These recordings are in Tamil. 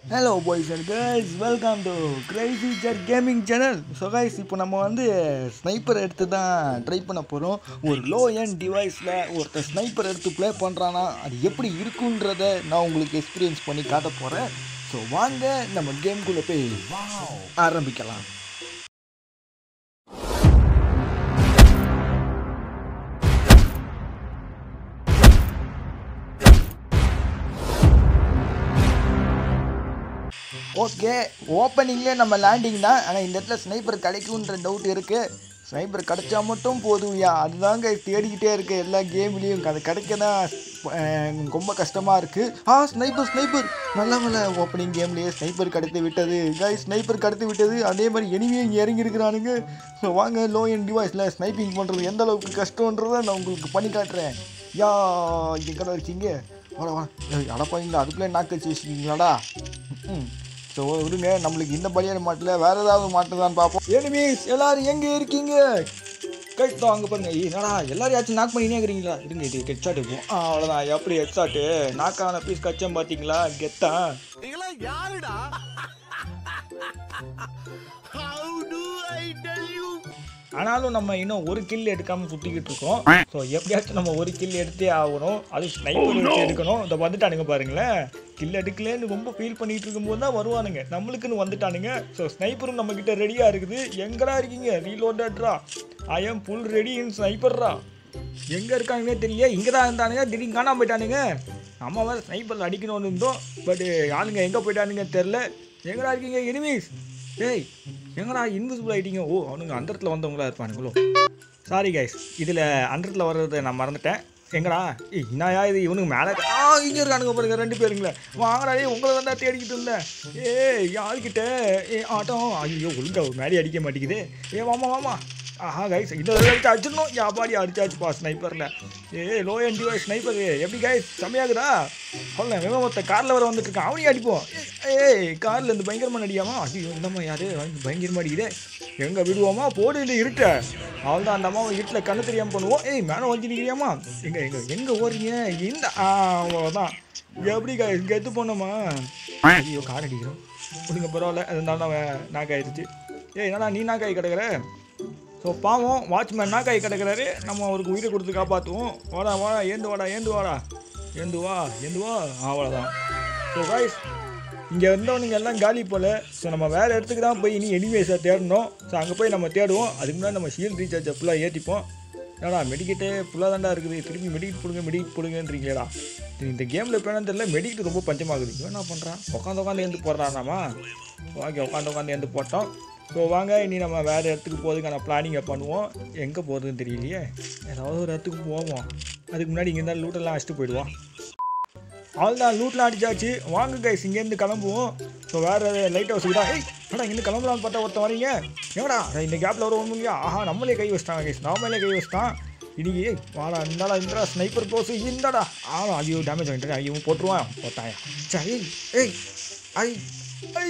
Hello boys and girls welcome to crazy jar gaming channel so guys இப்போ நம்ம வந்து ஸ்னைப்பர் எடுத்து தான் ட்ரை பண்ண போகிறோம் ஒரு லோ என் டிவைஸில் ஒருத்தர் ஸ்னைப்பர் எடுத்து ப்ளே பண்ணுறான்னா அது எப்படி இருக்குன்றத நான் உங்களுக்கு எக்ஸ்பீரியன்ஸ் பண்ணி காட்ட போகிறேன் ஸோ வாங்க நம்ம கேம்குள்ளே போய் ஆரம்பிக்கலாம் ஓகே ஓப்பனிங்லேயே நம்ம லேண்டிங் தான் ஆனால் இந்த இடத்துல ஸ்னைப்பர் கிடைக்குன்ற டவுட் இருக்குது ஸ்னைப்பர் கிடைச்சா மட்டும் போதும்யா அதுதாங்க தேடிக்கிட்டே இருக்கு எல்லா கேம்லேயும் அது கிடைக்க தான் அஹ், ரொம்ப கஷ்டமாக இருக்குது ஆ ஸ்னைப்பர் ஸ்னைப்பர் நல்ல நல்ல ஓப்பனிங் கேம்லேயே ஸ்னைப்பர் கடத்தி விட்டது காய் ஸ்னைப்பர் கடத்தி விட்டது அதே மாதிரி எனிமையும் இங்கே இறங்கி இருக்கிறானுங்க ஸோ வாங்க லோ என் டிவைஸில் ஸ்னைப்பிங் பண்ணுறது எந்த அளவுக்கு கஷ்டன்றதை நான் உங்களுக்கு பண்ணி காட்டுறேன் யா எங்கடா இருக்கீங்க வர வா அடப்பாங்களா அதுக்குள்ளே நாக்கு வச்சு வச்சுக்கிங்களாடா ம் ஸோ விடுங்க நம்மளுக்கு இந்த பலியான மாட்டில் வேறு ஏதாவது மாட்டுதான்னு பார்ப்போம் எனிமீஸ் எல்லாரும் எங்கே இருக்கீங்க கேட்டோம் அங்கே பாருங்க ஏய், என்னடா எல்லாரையாச்சும் நாக் பண்ணினே இருக்கிறீங்களா இருங்க இது ஹெட்ஷாட் இருக்கும் ஆ அவ்வளோதான் எப்படி ஹெட்ஷாட்டு நாக்கான பீஸ் கச்சம் பார்த்தீங்களா கெத்தா நீங்களாம் யாருடா How do I tell you? ஆனாலும் நம்ம இன்னும் ஒரு கில் எடுக்காமல் சுற்றிக்கிட்டு இருக்கோம் ஸோ எப்படியாச்சும் நம்ம ஒரு கில் எடுத்தே ஆகணும் அது ஸ்னைப்பர் வச்சு எடுக்கணும் இதை வந்துட்டானுங்க பாருங்களேன் கில் எடுக்கலன்னு ரொம்ப ஃபீல் பண்ணிட்டு இருக்கும்போது தான் வருவானுங்க நம்மளுக்குன்னு வந்துட்டானுங்க ஸோ ஸ்னைப்பரும் நம்மக்கிட்ட ரெடியாக இருக்குது எங்கடா இருக்கீங்க ரீலோடட்ரா I am full ready in ஸ்னைப்பர்ரா எங்கே இருக்காங்கன்னே தெரியல இங்கே தான் இருந்தானுங்க திடீர்னு காணாம போயிட்டானுங்க நம்ம வேறு ஸ்னைப்பரில் அடிக்கணும்னு இருந்தோம் பட் ஆளுங்க எங்கே போயிட்டானுங்க தெரில எங்கடா இருக்கீங்க எனிமீஸ் ஏய் எங்கடா இன்விசிபிள் ஆகிட்டீங்க ஓ அவனுங்க அந்த இடத்துல வந்தவங்களா இருப்பானுங்களோ சாரி கைஸ் இதில் அந்த இடத்துல வர்றதை நான் மறந்துட்டேன் எங்கடா ஏய் இன்னாயா இது இவனுக்கு மேலே ஆ இங்கே இருக்கானுங்க பாருங்க ரெண்டு பேருங்களே வாங்கடா ஏய் உங்களை தான் தேடிக்கிட்டு இருந்தேன் ஏய் யாருக்கிட்ட ஏ ஆட்டம் ஐயோ ஒழுங்கா ஒரு மாதிரி அடிக்க மாட்டேங்குது ஏ வாமா வாமா ஆஹா கைஸ் இந்த வச்சு அடிச்சிடணும் யாபாடி அடிச்சாச்சுப்பா ஸ்னைப்பரில் a low end device sniper எப்படி கைஸ் செம்மையாகுதா சொல்ல வெவன் ஒருத்த காரில் வர வந்துட்டு இருக்கான் அவனையும் அடிப்போம் ஏய் காரில் இருந்து பயங்கரமாக அடிக்காமா ஐயோ என்னம்மா யாரு பயங்கரமாக அடிக்குதே எங்கே விடுவோமா போடு இல்லை இருட்ட அவள் தான் அந்த அம்மாவை இருட்டில் கண்ணு தெரியாமல் பண்ணுவோம் ஏய் மேலே வந்து நிற்கிறியாமா எங்கே எங்கே எங்கே ஓடுறீங்க இந்த ஆ அவ்வளோதான் எப்படி கைஸ் கெத்து போனோமா ஐயோ கார் அடிக்கிறோம் ஒழுங்க பரவாயில்ல அதனால அவன் நாக்காயிருச்சு ஏய் என்னடா நீ நாக்காய் கிடக்குற ஸோ பாவம் வாட்ச்மேன் நாக்காய் கிடக்குறாரு நம்ம அவருக்கு உயிரை கொடுத்து காப்பாற்றுவோம் வாடா வாடா ஏந்து வாடா ஏந்து வாடா ஏந்து வா ஏந்து வா அவ்வளோதான் ஸோ காய்ஸ் இங்கே இருந்தவனுங்க எல்லாம் காலி போல் ஸோ நம்ம வேறு இடத்துக்கு தான் போய் இனி எனிவேஸை தேடணும் ஸோ அங்கே போய் நம்ம தேடுவோம் அதுக்கு முன்னாடி நம்ம ஷீல் ரீசார்ஜை ஃபுல்லாக ஏற்றிப்போம் ஏடா மெடிக்கிட்டே ஃபுல்லாக தான்டா இருக்குது திருப்பி மெடிக்கிட் போடுங்க மெடிக்கிட் போடுங்கன்றீங்களேடா இது இந்த கேமில் இப்போ தெரியல மெடிக்கிட் ரொம்ப பஞ்சமாகுது இவன் என்ன பண்ணுறான் உட்காந்து உட்காந்து எழுந்து போடுறானாமா ஓகே உட்காந்து உட்காந்து எழுந்து போட்டோம் ஸோ வாங்க இனி நம்ம வேறு இடத்துக்கு போகிறதுக்கான பிளானிங்கை பண்ணுவோம் எங்கே போகிறதுன்னு தெரியலையே ஏதாவது ஒரு இடத்துக்கு போவோம் அதுக்கு முன்னாடி இங்கே இருந்தால் லூட்டெல்லாம் அடிச்சுட்டு போயிடுவோம் அவ்வளோதான் லூட்லாம் அடிச்சாச்சு வாங்க கைஸ் இங்கேருந்து கிளம்புவோம் ஸோ வேறு லைட் ஹவுஸுக்கு தான் ஏய் அடா இங்கேருந்து கிளம்பலான்னு பார்த்தா ஒருத்தன் வரீங்க எங்கடா அட, இந்த கேப்பில் வர ஒன்றுங்க ஆஹா நம்மளே கை வச்சிட்டாங்க கைஸ் நாமளே கை வச்சிட்டான் இன்னைக்கு ஏய் வாடா இந்தாடா இந்தடா ஸ்னைப்பர் க்ளோஸ் இந்தடா ஆ ஐயோ டேமேஜ் ஆகிட்டு ஐயோ போட்டுருவான் போட்டாயா சரி ஏய் ஐ ஐ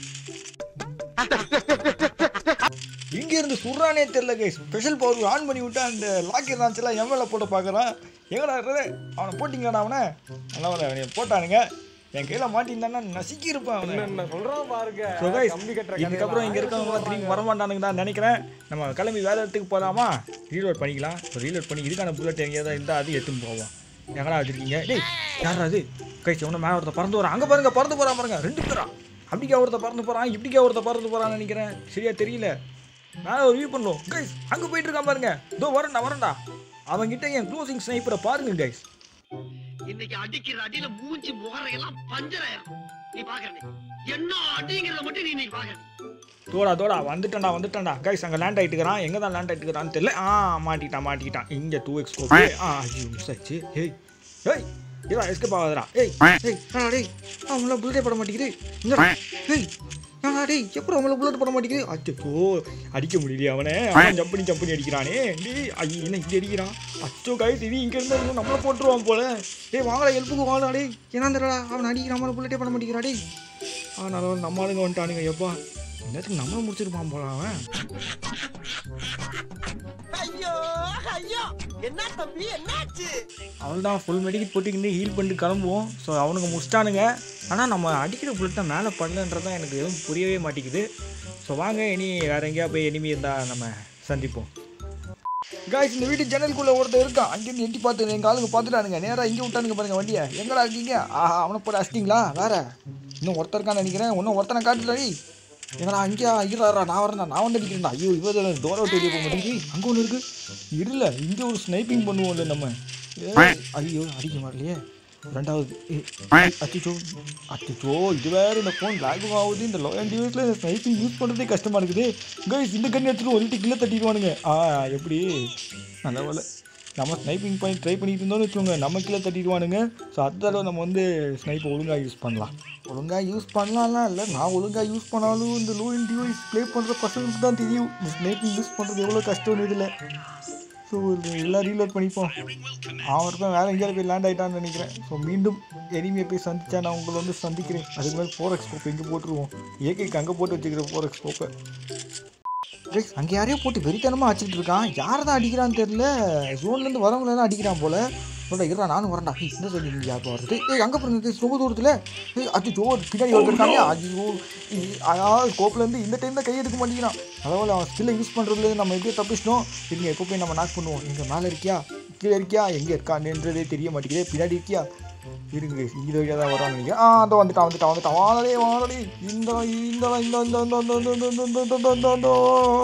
இங்க இருந்து சுடுறானே தெரியல கை ஸ்பெஷல் பவர் ஆன் பண்ணி விட்டு அந்த லாக்கி லான்ச் எல்லாம் என் மேல போட்டு பார்க்குறான் எங்கடா இருக்குது அவனை போட்டிங்கடா அவனை நல்லா அவனை போட்டானுங்க என் கையில மாட்டிருந்தானா நசுக்கி இருப்பான் அவனை என்ன சொல்றான் பாருங்க ஸோ கைஸ் கம்பி கட்டுற இதுக்கப்புறம் இங்கே இருக்கவங்க திரும்பி வரமாட்டானுங்க தான் நினைக்கிறேன் நம்ம கிளம்பி வேறு இடத்துக்கு போகலாமா ரீலோட் பண்ணிக்கலாம் ஸோ ரீலோட் பண்ணி இதுக்கான புல்லட் எங்கேயாவது இருந்தால் அது எடுத்துன்னு போவோம் எங்கடா வச்சிருக்கீங்க டேய் யாரா அது கைஸ் உன்ன மேலே ஒருத்த பறந்து வரான் அங்கே பாருங்க பறந்து போகிறான் பாருங்க ரெண்டு பேரா அப்படிக்கா ஒருத்த பறந்து போகிறான் இப்படிக்கா ஒருத்த பறந்து போகிறான்னு நினைக்கிறேன் சரியா தெரியல மேலே ஒரு வியூ பண்ணுவோம் கைஸ் அங்கே போயிட்டு இருக்கான் பாருங்க இதோ வரேன்டா வரேன்டா அவன்கிட்ட என் க்ளோசிங் ஸ்னைப்பரை பாருங்க கைஸ் இன்னைக்கு அடிக்கிற அடியில மூஞ்சி முகரையெல்லாம் பஞ்சர் ஆயிரும் நீ பாக்குற நீ என்ன அடிங்கிறத மட்டும் நீ இன்னைக்கு பாக்குற தோடா தோடா வந்துட்டேன்டா வந்துட்டேன்டா கைஸ் அங்கே லேண்ட் ஆகிட்டுக்கிறான் எங்கே தான் லேண்ட் ஆகிட்டுக்கிறான்னு தெரியல ஆ மாட்டிக்கிட்டான் மாட்டிக்கிட்டான் இங்கே டூ எக்ஸ் கோப்பி ஆ ஐயோ மிஸ் ஆச்சு ஹேய் ஹேய் இதா எஸ்கேப் ஆகாதடா ஏய் ஏய் என்னடா டேய் அவங்கள புல்லட்டே போட மாட்டேங்குது இந்த ஏய் என்னடா டேய் எப்படி அவங்கள புல்லட் போட மாட்டேங்குது அச்சோ அடிக்க முடியலையே அவனை அவன் ஜம்ப் பண்ணி ஜம்ப் பண்ணி அடிக்கிறானே டேய் ஐயோ என்ன இங்கே அடிக்கிறான் அச்சோ கைஸ் இது இங்கே இருந்தால் நம்மளை போட்டுருவான் போல ஏய் வாங்கடா ஹெல்ப்புக்கு வாங்கடா டேய் என்ன தெரியலடா அவன் அடிக்கிறான் நம்மளை புல்லட்டே பண்ண மாட்டேங்கிறா டேய் ஆனாலும் நம்ம ஆளுங்க வந்துட்டானுங்க எப்பா நேரத்துக்கு நம்மளை முடிச்சிருப்பான் போல அவன் ஐயோ ஐயோ என்ன தம்பி என்னாச்சு அவள்தான் ஃபுல் மெடிக்கல் போட்டுக்கிட்டு ஹீல் பண்ணிட்டு கிளம்புவோம் ஸோ அவனுங்க முடிச்சிட்டானுங்க ஆனால் நம்ம அடிக்கிற புல்லட் தான் மேலே பண்ணலன்றது தான் எனக்கு எதுவும் புரியவே மாட்டேங்குது ஸோ வாங்க இனி வேற எங்கேயா போய் எனிமி இருந்தால் நம்ம சந்திப்போம் காய்ஸ் இந்த வீட்டு ஜன்னலுக்குள்ளே ஒருத்தர் இருக்கான் அங்கேருந்து எட்டி பார்த்து எங்கள் ஆளுங்க பார்த்துட்டானுங்க நேராக இங்கே விட்டானுங்க பாருங்க வண்டியை எங்கடா இருக்கீங்க ஆஹா அவனை போட்டு அடிச்சிட்டிங்களா வேற இன்னும் ஒருத்தர் இருக்கான்னு நினைக்கிறேன் இன்னும் ஒருத்தனை காட்டுலடி எங்கடா அங்கேயா இருடா நான் வரேன் நான் வந்து அடிக்கிறேன்டா ஐயோ இவ டோர் அவுட் வெளியே போக மாட்டேங்குது அங்கே ஒன்று இருக்கு இருல இங்கே ஒரு ஸ்னைப்பிங் பண்ணுவோம்ல நம்ம ஏய், ஐயோ அடிக்க மாட்டலையே ரெண்டாவது அச்சிச்சோ அச்சிச்சோ இது வேற இந்த ஃபோன் லாகும் ஆகுது இந்த லோ அண்ட் டிவைஸில் இந்த ஸ்னைப்பிங் யூஸ் பண்ணுறதே கஷ்டமாக இருக்குது கைஸ் இந்த கண்ணு எடுத்துட்டு ஒரு கிலோ தட்டிடுவானுங்க ஆ எப்படி நல்ல வேலை நம்ம ஸ்னைப்பிங் பண்ணி ட்ரை பண்ணிட்டு இருந்தோம்னு வச்சுக்கோங்க நம்ம கீழே தட்டிடுவானுங்க ஸோ அதோட நம்ம வந்து ஸ்னைப்பை ஒழுங்காக யூஸ் பண்ணலாம் ஒழுங்காக யூஸ் பண்ணலாம்லாம் இல்லை நான் ஒழுங்காக யூஸ் பண்ணாலும் இந்த லோ அண்ட் டிவைஸ் ப்ளே பண்ணுற பசங்களுக்கு தான் தெரியும் இந்த ஸ்னைப்பிங் யூஸ் பண்ணுறது எவ்வளோ கஷ்டம்னு இதில் ஸோ எல்லாம் ரீலோட் பண்ணிப்போம் அவன் இருப்பேன் வேற எங்கேயாவது போய் லேண்ட் ஆகிட்டான்னு நினைக்கிறேன் ஸோ மீண்டும் எனிமையை போய் சந்திச்சா நான் உங்களை வந்து சந்திக்கிறேன் அதுக்கு மேலே ஃபோர் எக்ஸ்போப் எங்கே போட்டுருவோம் ஏகைக்கு அங்கே போட்டு வச்சுக்கிறேன் ஃபோர் எக்ஸ்போப்பை அங்கே யாரையோ போட்டு வெறித்தனமாக அடிச்சுட்டு இருக்கான் யாரை தான் அடிக்கிறான்னு தெரியல ஜோன்லேருந்து வரவங்கள தான் அடிக்கிறான் போல சொல்ல இருடா நானும் வரேன்டா ஏய், இந்த சைடு இங்கே யாரும் வருது ஏய் அங்கே பாருங்க ஏய், ரொம்ப தூரத்தில் ஏய் அது ஜோ பின்னாடி வந்துருக்காங்க ஐயோ அதாவது ஸ்கோப்லேருந்து இந்த டைம் தான் கை எடுக்க மாட்டேங்கிறான் அதாவது அவன் ஸ்கில்லை யூஸ் பண்ணுறதுலேருந்து நம்ம எப்படியோ தப்பிச்சிட்டோம் இருங்க எப்போ போய் நம்ம நாக் பண்ணுவோம் இங்கே மேலே இருக்கியா கீழே இருக்கியா எங்கே இருக்கான்றதே தெரிய மாட்டேங்குதே பின்னாடி இருக்கியா இருங்க இந்த வழியாக தான் வரான்னு நினைக்கிறேன் ஆ அந்த வந்துட்டான் வந்துட்டான் வந்துட்டான் வாழலே வாழலே இந்த இந்த இந்த இந்த இந்த இந்த இந்த இந்த இந்த இந்த இந்த இந்த இந்த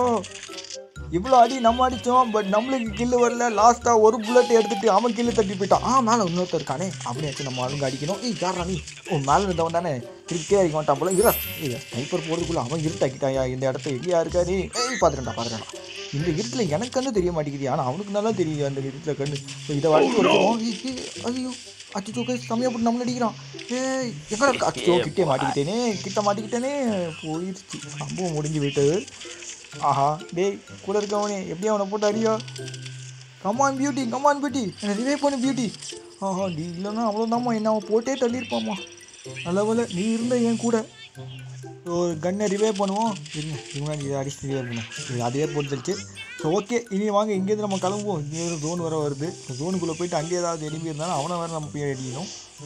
இவ்வளோ அடி நம்ம அடித்தோம் பட் நம்மளுக்கு கில்லு வரல லாஸ்ட்டாக ஒரு புல்லட் எடுத்துட்டு அவன் கில்லு தட்டி போயிட்டான் ஆ மேலே இன்னொருத்தர் இருக்கானே அப்படியாச்சும் நம்ம அழுங்க அடிக்கணும் ஏய் யாரா நீ ஓ மேலே இருந்தவன் தானே திருப்பி அடிக்க மாட்டான் போல இரா ஏய் ஸ்னைப்பர் போகிறதுக்குள்ள அவன் இருட்டாக்கிட்டாயா இந்த இடத்த எங்கேயா இருக்காரு ஏய் பார்த்துட்டா பார்த்துட்டா இந்த இருட்டில் எனக்கு கண்ணு தெரிய மாட்டேங்குது ஆனால் அவனுக்கு நல்லா தெரியுது அந்த இருட்டில் கண்ணு ஸோ இதை வரைக்கும் வரைக்கும் ஏய், ஏய், ஐயோ அச்சோ கை செம்மையா போட்டு நம்மள அடிக்கிறான் ஏய் எங்கடா அச்சோ கிட்டே மாட்டிக்கிட்டேனே கிட்ட மாட்டிக்கிட்டேனே போயிடுச்சு சம்பவம் முடிஞ்சு விட்டது ஆஹா டேய் கூட இருக்கவனே எப்படி அவனை போட்டு அடியா கமான் பியூட்டி கமான் பியூட்டி என்னை ரிவைவ் பண்ணு பியூட்டி ஆஹா நீ இல்லைன்னா அவ்வளோதாம்மா என்ன அவன் போட்டே தள்ளியிருப்பாம்மா நல்ல வேலை நீ இருந்த என் கூட ஒரு கன்னை ரிவைவ் பண்ணுவோம் இருங்க இவங்க இதை அடிச்சு ரிவைவ் பண்ணுவோம் இது அதுவே போட்டுருச்சு ஸோ ஓகே இனி வாங்க இங்கேருந்து நம்ம கிளம்புவோம் இங்கே ஒரு ஜோன் வர வருது ஜோனுக்குள்ளே போயிட்டு அங்கே ஏதாவது எலும்பி இருந்தாலும் அவனை வேறு நம்ம போய் அடிக்கணும்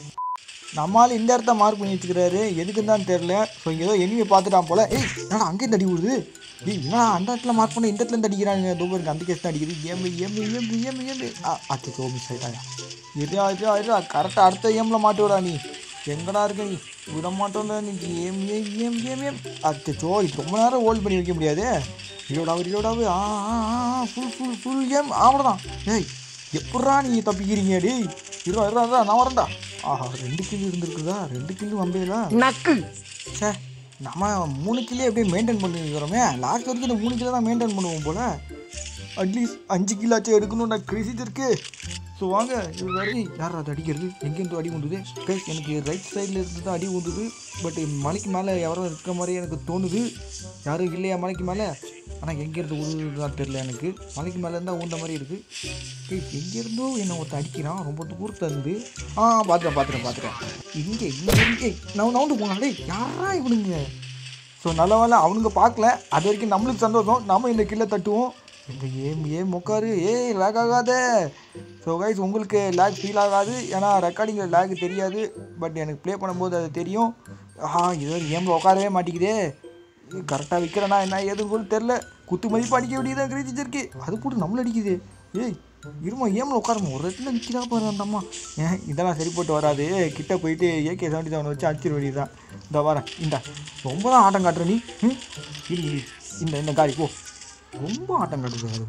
நம்மால் இந்த இடத்த மார்க் பண்ணி வச்சுக்கிறாரு எதுக்குன்னு தான் தெரில ஸோ இங்கே ஏதோ எனிமையை பார்த்துட்டான் போல ஏய் என்னடா அங்கே தடி விடுது ஏய் என்னடா அந்த இடத்துல மார்க் பண்ண இந்த இடத்துல இருந்து அடிக்கிறாங்க தூபருக்கு அந்த கேஸ் தான் அடிக்குது ஏம்பு ஏம்பு ஏம்பு ஏம்பு ஏம்பு ஆ அச்சோ மிஸ் ஆகிட்டாயா இதா இதா இதா கரெக்டாக அடுத்த ஏமில் மாட்டி விடா நீ எங்கடா இருக்க நீ விட மாட்டோம்ல நீ ஏம் ஏம் ஏம் ஏம் ஏம் அச்சோ இது ரொம்ப நேரம் ஹோல்ட் பண்ணி வைக்க முடியாது ரிலோடாவு ரிலோடாவு ஆ ஆ ஆ ஃபுல் ஃபுல் ஃபுல் ஏம் அவ்வளோதான் ஏய் எப்பட்றா நீ தப்பிக்கிறீங்க டேய் இருவா இருவா இருவா நான் வரேன்டா ஆஹா ரெண்டு கிலோ இருந்திருக்குதா ரெண்டு கிலோ வம்பேலா நக்கு சே நம்ம மூணு கிலோ எப்படியே மெயின்டைன் பண்ணி இருக்கிறோமே லாஸ்ட் வரைக்கும் இந்த மூணு கிலோ தான் மெயின்டைன் பண்ணுவோம் போல அட்லீஸ்ட் அஞ்சு கிலோச்சும் எடுக்கணும்டா கிரேசி இருக்கு ஸோ வாங்க இது வரை யார் அது அடிக்கிறது எங்கேருந்து அடி உண்டுது கைஸ் எனக்கு ரைட் சைடில் இருந்து தான் அடி உண்டுது பட் மலைக்கு மேலே யாரோ இருக்கிற மாதிரி எனக்கு தோணுது யாரும் இல்லையா மலைக்கு மேலே ஆனால் எங்கேருந்து உழுது தான் தெரில எனக்கு மலைக்கு மேலே இருந்தால் ஊந்த மாதிரி இருக்குது கைஸ் எங்கேருந்தோ என்னை ஒருத்தன் அடிக்கிறான் ரொம்ப தூரத்தில் இருந்து ஆ பார்த்துட்டேன் பார்த்துட்டேன் பார்த்துட்டேன் இங்கே இங்கே இங்கே நான் நவுண்டு போங்க டேய் யாரா இவனுங்க ஸோ நல்ல வேலை அவனுங்க பார்க்கல அது வரைக்கும் நம்மளுக்கு சந்தோஷம் நம்ம இந்த கில்லை தட்டுவோம் இந்த ஏம் ஏம் உட்காரு ஏய் லேக் ஆகாதே ஸோ கைஸ் உங்களுக்கு லேக் ஃபீல் ஆகாது ஏன்னா ரெக்கார்டிங்கில் லேக் தெரியாது பட் எனக்கு ப்ளே பண்ணும்போது அது தெரியும் ஆஹா இது வரை ஏமில் உட்காரவே மாட்டேங்குதே கரெக்டாக விற்கிறேன்னா என்ன ஏதுன்னு கூட தெரில குத்து மதிப்பு அடிக்க வேண்டியதான் கிரீச்சிச்சு இருக்கு அது போட்டு நம்மள அடிக்குது ஏய் இருமா ஏமில் உட்காரமா ஒரு இடத்துல நிற்கிறா பாரு அந்த அம்மா ஏன் இதெல்லாம் சரி போட்டு வராது கிட்ட போயிட்டு ஏகே செவன்டி செவன் வச்சு அடிச்சிட வேண்டியதுதான் இந்த வரேன் இந்த ரொம்ப தான் ஆட்டம் காட்டுற நீ ம்? இரு இரு. இந்த இந்த காரி போ ரொம்ப ஆட்டம் காட்டுது அது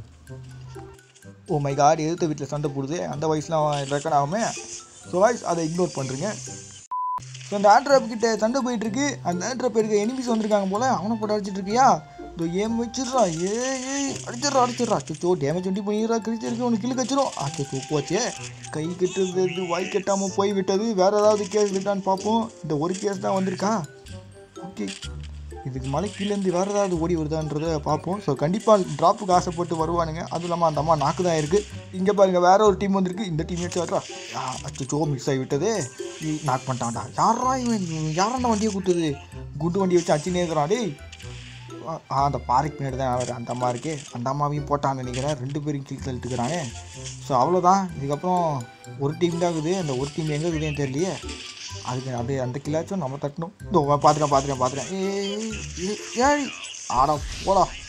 ஓ மை காட் எதிர்த்த வீட்டில் சண்டை போடுது அந்த வயசுலாம் ரெக்கார்ட் ஆகாம ஸோ வாய்ஸ் அதை இக்னோர் பண்ணுறீங்க ஸோ அந்த ஆண்ட்ராப் கிட்ட சண்டை போயிட்டு இருக்கு அந்த ஆண்ட்ராப் இருக்க எனிமிஸ் வந்திருக்காங்க போல அவனை போட்டு அடிச்சிட்டு இருக்கியா இதோ ஏம் வச்சிடுறா ஏ ஏய் அடிச்சிடுறா அடிச்சிடுறா அச்சோ டேமேஜ் ஒண்டி பண்ணிடுறா கிழிச்சு இருக்கு உனக்கு கிளு கச்சிரும் அச்சோ போச்சே கை கட்டுறது வாய் கட்டாமல் போய் விட்டது வேற ஏதாவது கேஸ் இருக்கான்னு பார்ப்போம் இந்த ஒரு கேஸ் தான் வந்திருக்கா ஓகே இதுக்கு மலை கீழேருந்து வேறு ஏதாவது ஓடி வருதான்றதை பார்ப்போம் ஸோ கண்டிப்பாக ட்ராப்புக்கு ஆசைப்பட்டு வருவானுங்க அதுவும் இல்லாமல் அந்த அம்மா நாக்கு தான் இருக்குது இங்கே பாருங்க வேற ஒரு டீம் வந்திருக்கு இந்த டீம் எடுத்து வரா அச்சோ மிஸ் ஆகி விட்டது நாக் பண்ணிட்டான்டா யாரா இவன் யாரா வண்டியை கூட்டுது குண்டு வண்டியை வச்சு அடிச்சுனே இருக்கிறான் டேய் ஆ அந்த பாறைக்கு பின்னாடி தான் அவர் அந்த அம்மா இருக்கே அந்த அம்மாவையும் போட்டான்னு நினைக்கிறேன் ரெண்டு பேரும் கீழ் தள்ளிட்டுக்கிறாங்க ஸோ அவ்வளோதான் இதுக்கப்புறம் ஒரு டீம் தான் இருக்குது அந்த ஒரு டீம் எங்கே இருக்குதுன்னு தெரியலையே அதுக்கு அப்படியே அந்த கில்லாச்சும் நம்ம தட்டணும் இதோ பார்த்துட்டேன் பார்த்துட்டேன் பார்த்துட்டேன் ஏய் ஏய், ஏய் ஆடா போடா